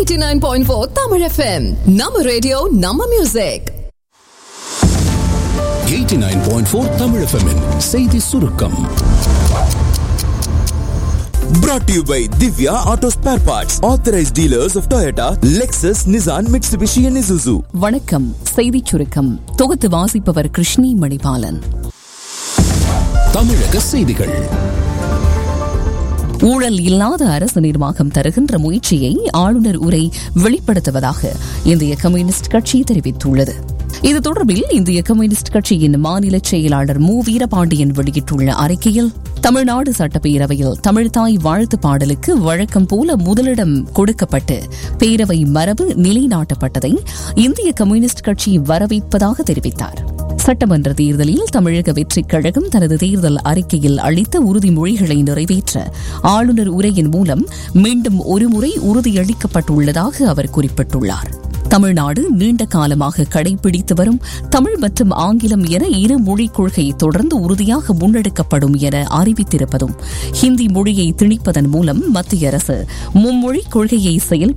89.4 Tamil FM. Nama radio, Nama music. 89.4 Tamil FM -இன் செய்தி சுருக்கம் Brought to you by Divya Auto Spare Parts, authorized dealers of Toyota, Lexus, Nissan, Mitsubishi, and Isuzu. வணக்கம் செய்திச் சுருக்கம் தொகுத்து வாசிப்பவர் கிருஷ்ணி மணிபாலன் தமிழக செய்திகள் ஊழல் இல்லாத அரசு நிர்வாகம் தருகின்ற முயற்சியை ஆளுநர் உரை வெளிப்படுத்துவதாக இந்திய கம்யூனிஸ்ட் கட்சி தெரிவித்துள்ளது இது தொடர்பில் இந்திய கம்யூனிஸ்ட் கட்சியின் மாநில செயலாளர் மு வீரபாண்டியன் வெளியிட்டுள்ள அறிக்கையில் தமிழ்நாடு சட்டப்பேரவையில் தமிழ்தாய் வாழ்த்து பாடலுக்கு வழக்கம் போல முதலிடம் கொடுக்கப்பட்டு பேரவை மரபு நிலைநாட்டப்பட்டதை இந்திய கம்யூனிஸ்ட் கட்சி வரவேற்பதாக தெரிவித்தார் சட்டமன்ற தேர்தலில் தமிழக வெற்றிக் கழகம் தனது தேர்தல் அறிக்கையில் அளித்த உறுதிமொழிகளை நிறைவேற்ற ஆளுநர் உரையின் மூலம் மீண்டும் ஒருமுறை உறுதியளிக்கப்பட்டுள்ளதாக அவர் குறிப்பிட்டுள்ளார் தமிழ்நாடு நீண்ட காலமாக கடைபிடித்து வரும் தமிழ் மற்றும் ஆங்கிலம் என இரு மொழிக் கொள்கை தொடர்ந்து உறுதியாக முன்னெடுக்கப்படும் என அறிவித்திருப்பதும் ஹிந்தி மொழியை திணிப்பதன் மூலம் மத்திய அரசு மும்மொழிக் கொள்கையை செயல்